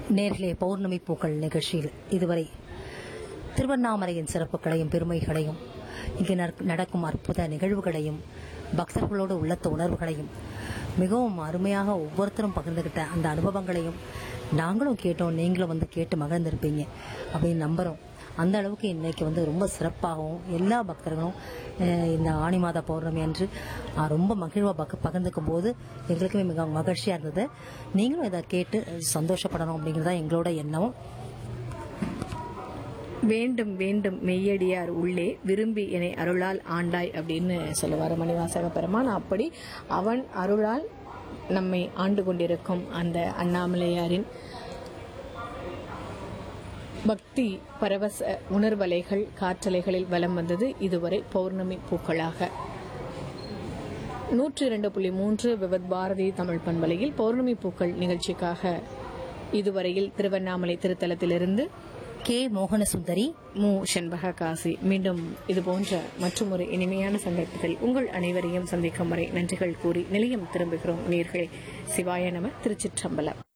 நேர்களே பௌர்ணமி பூக்கள் நிகழ்ச்சியில் இதுவரை திருவண்ணாமலையின் சிறப்புகளையும் பெருமைகளையும் இங்கு நட- நடக்கும் அற்புத நிகழ்வுகளையும் பக்தர்களோடு உள்ளத்த உணர்வுகளையும் மிகவும் அருமையாக ஒவ்வொருத்தரும் பகிர்ந்துகிட்ட அந்த அனுபவங்களையும் நாங்களும் கேட்டோம் நீங்களும் வந்து கேட்டு மகிழ்ந்திருப்பீங்க அப்படின்னு நம்புகிறோம் அந்த அளவுக்கு இன்னைக்கு வந்து ரொம்ப சிறப்பாகவும் எல்லா பக்தர்களும் அஹ், இந்த ஆனி மாத பௌர்ணமி அன்று அஹ், ரொம்ப மகிழ்வாக பக பகிர்ந்துக்கும் போது எங்களுக்குமே மிக மகிழ்ச்சியாக இருந்தது நீங்களும் இதை கேட்டு சந்தோஷப்படணும் அப்படிங்கிறது தான் எங்களோட எண்ணம் வேண்டும் வேண்டும் மெய்யடியார் உள்ளே விரும்பி என்னை அருளால் ஆண்டாய் அப்படின்னு சொல்லுவார் மணிவாசக பெருமான் அப்படி அவன் அருளால் நம்மை ஆண்டு கொண்டிருக்கும் அந்த அண்ணாமலையாரின் பக்தி பரவச உணர்வலைகள் காற்றலைகளில் வலம் வந்தது இதுவரை பௌர்ணமி பூக்களாக நூற்றி இரண்டு புள்ளி மூன்று விவத் பாரதி தமிழ் பண்பலையில் பௌர்ணமி பூக்கள் நிகழ்ச்சிக்காக இதுவரையில் திருவண்ணாமலை திருத்தலத்திலிருந்து கே மோகனசுந்தரி மு செண்பக காசி மீண்டும் இது போன்ற மற்றும் ஒரு இனிமையான சந்தர்ப்பத்தில் உங்கள் அனைவரையும் சந்திக்கும் வரை நன்றிகள் கூறி நிலையம் திரும்புகிறோம் நேர்களை சிவாய நம திருச்சிற்றம்பலம்